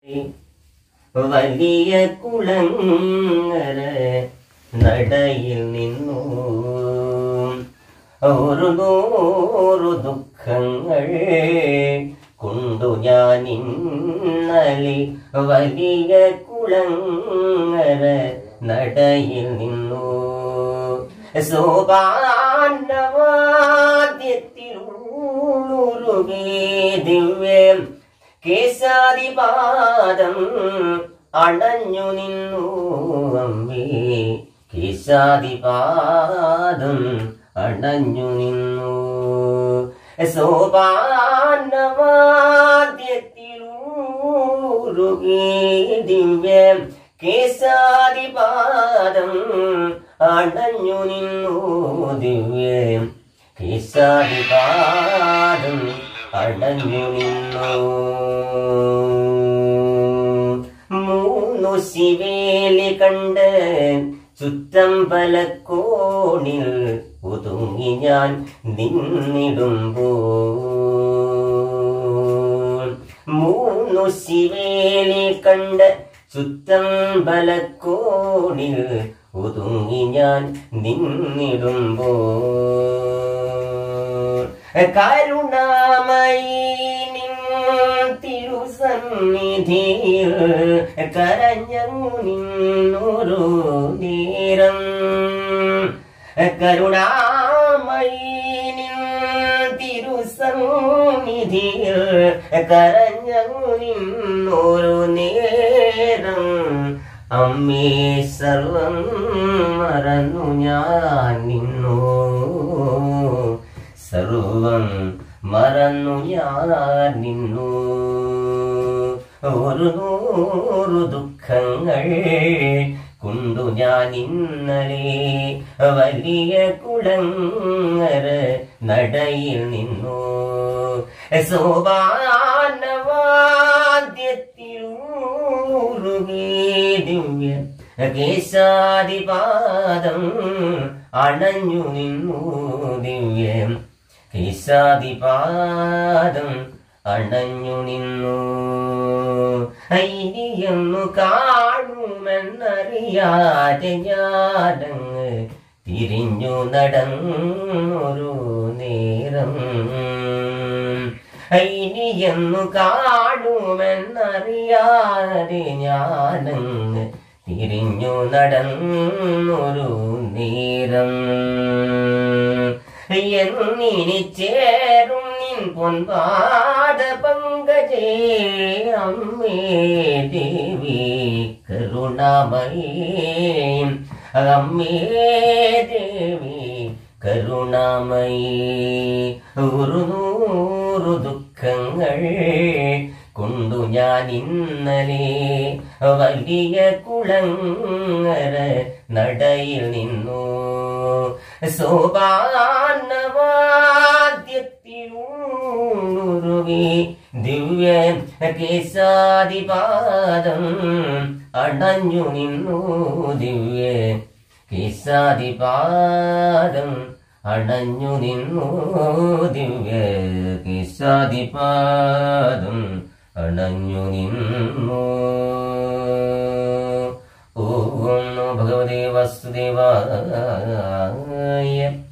വലിയ കുളങ്ങര നടയിൽ നിന്നു ഒരു നൂറു ദുഃഖങ്ങൾ കൊണ്ടു ഞാൻ ഇന്നലെ വലിയ കുളങ്ങര നടയിൽ നിന്നു സോപാനവാദ്യത്തിലുള്ളുരുകേ ദിവ്യം കേശാദിപാദം അണഞ്ഞു നിന്നു അമ്മേ കേശാദിപാദം അണഞ്ഞു നിന്നു സോപാനവാദ്യത്തിലൂരുകേ ദിവ്യം കേശാദിപാദം അണഞ്ഞു നിന്നു ദിവ്യം കേശാദിപാദം അടഞ്ഞു നിന്നു മൂന്നു ശിവേലി കണ്ട് ചുറ്റം പലക്കോണിൽ ഒതുങ്ങി ഞാൻ നിന്നിടുമ്പോൾ മൂന്നു ശിവേലി കണ്ട് ചുറ്റം ബലക്കോണിൽ ഒതുങ്ങി ഞാൻ നിന്നിടുമ്പോൾ കരുണാമയി നിൻ തിരുസന്നിധിയിൽ കരഞ്ഞു നിന്നൊരു നേരം കരുണാമയി നിൻ തിരുസന്നിധിയിൽ കരഞ്ഞു നിന്നൊരു നേരം അമ്മേ സർവം മറന്നു ഞാൻ നിന്നു സർവം മറന്നു ഞാൻ നിന്നു ഒരു നൂറു ദുഃഖങ്ങൾ കൊണ്ടു ഞാൻ ഇന്നലെ വലിയ കുളങ്ങര നടയിൽ നിന്നു സോപാനവാദ്യത്തിലൂറുകേ ദിവ്യ കേശാദിപാദം അണഞ്ഞു നിന്നു ദിവ്യം കേശാദിപാദം അണഞ്ഞു നിന്നു ഐനിയെന്നു കാണുമെന്നറിയാതെ ഞാനങ്ങ് തിരിഞ്ഞു നടന്നൊരു നേരം ഐനിയെന്നു കാണുമെന്നറിയാതെ ഞാനങ്ങ് തിരിഞ്ഞു നടന്നൊരു നേരം എന്നിനി ചേരും നിൻ പൊൻപാദ പങ്കജേ അമ്മേ ദേവി കരുണാമയേ അമ്മേ ദേവി കരുണാമയേ ഒരു നൂറു ദുഃഖങ്ങൾ കൊണ്ടു ഞാൻ ഇന്നലെ വലിയ കുളങ്ങര നടയിൽ നിന്നു സോപാനവാദ്യത്തിലൂറുകി ദിവ്യ കേശാദിപാദം അണഞ്ഞു നിന്നു ദിവ്യ കേശാദിപാദം അണഞ്ഞു നിന്നു ദിവ്യ കേശാദിപാദം അണഞ്ഞു നിന്നു ഓം നമോ ഭഗവതേ വാസുദേവായ